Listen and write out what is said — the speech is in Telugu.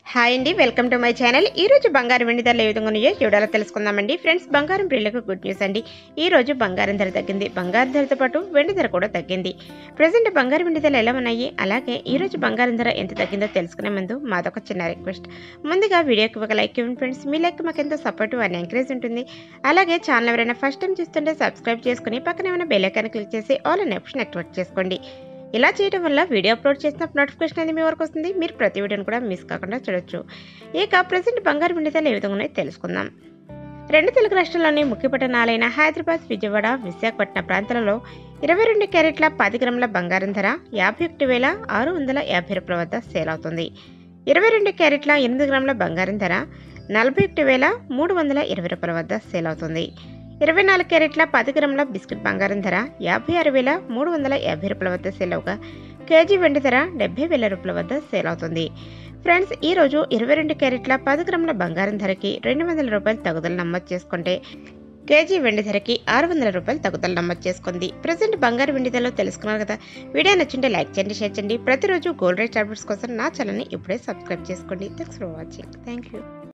హాయ్ అండి వెల్కమ్ టు మై ఛానల్ ఈ రోజు బంగారం వెండి ధరలు ఏ విధంగా ఉన్నాయో చూడాలో తెలుసుకుందామండి ఫ్రెండ్స్ బంగారం ప్రియులకు గుడ్ న్యూస్ అండి ఈ రోజు బంగారం ధర తగ్గింది బంగారం ధరతో పాటు వెండి ధర కూడా తగ్గింది ప్రజెంట్ బంగారం వెండి ధరలు ఎలా ఉన్నాయి అలాగే ఈ రోజు బంగారం ధర ఎంత తగ్గిందో తెలుసుకునే ముందు మాదొక చిన్న రిక్వెస్ట్ ముందుగా వీడియోకి ఒక లైక్ ఇవ్వండి ఫ్రెండ్స్ మీ లైక్ మాకు ఎంతో సపోర్ట్ అండ్ ఎంకరేజ్ ఉంటుంది అలాగే ఛానల్ ఎవరైనా ఫస్ట్ టైం చూస్తుంటే సబ్స్క్రైబ్ చేసుకుని పక్కన ఏమైనా బెల్ ఐకాన్ క్లిక్ చేసి ఆల్ అనే ఆప్షన్ యాక్టివేట్ చేసుకోండి ఇలా చేయడం వల్ల వీడియో అప్లోడ్ చేసిన నోటిఫికేషన్ అనేది మీ వరకు వస్తుంది మీరు ప్రతి వీడియోని కూడా మిస్ కాకుండా చూడొచ్చు ఇక ప్రజెంట్ బంగారు వెండి ధరలు ఏ విధంగా ఉన్నాయో తెలుసుకుందాం రెండు తెలుగు రాష్ట్రాల్లోని ముఖ్య పట్టణాలైన హైదరాబాద్ విజయవాడ విశాఖపట్నం ప్రాంతాలలో ఇరవై రెండు క్యారెట్ల పది గ్రాముల బంగారం ధర యాభై ఒకటి వేల ఆరు వందల యాభై రూపాయల వద్ద సేల్ అవుతుంది ఇరవై రెండు క్యారెట్ల ఎనిమిది గ్రాముల బంగారం ధర నలభై ఒకటి వేల మూడు వందల ఇరవై రూపాయల వద్ద సేల్ అవుతుంది ఇరవై నాలుగు క్యారెట్ల పది గ్రాముల బిస్కెట్ బంగారం ధర యాభై ఆరు వేల మూడు వందల యాభై రూపాయల వద్ద సేల్ అవగా కేజీ వెండి ధర డెబ్బై వేల రూపాయల వద్ద సేల్ అవుతుంది ఫ్రెండ్స్ ఈ రోజు ఇరవై రెండు క్యారెట్ల పది గ్రాముల బంగారం ధరకి రెండు వందల రూపాయలు తగుదల నమోదు చేసుకుంటే కేజీ వెండి ధరకి ఆరు వందల రూపాయలు తగ్గుదల నమోదు చేసుకుంది ప్రజెంట్ బంగారు వెండి ధరలో తెలుసుకున్నారు కదా వీడియో నచ్చింటే లైక్ చేయండి షేర్ చేయండి ప్రతిరోజు గోల్డ్ రేట్ అప్డేట్స్ కోసం నా ఛానల్ని ఇప్పుడే సబ్స్క్రైబ్ చేసుకోండి thanks for watching thank you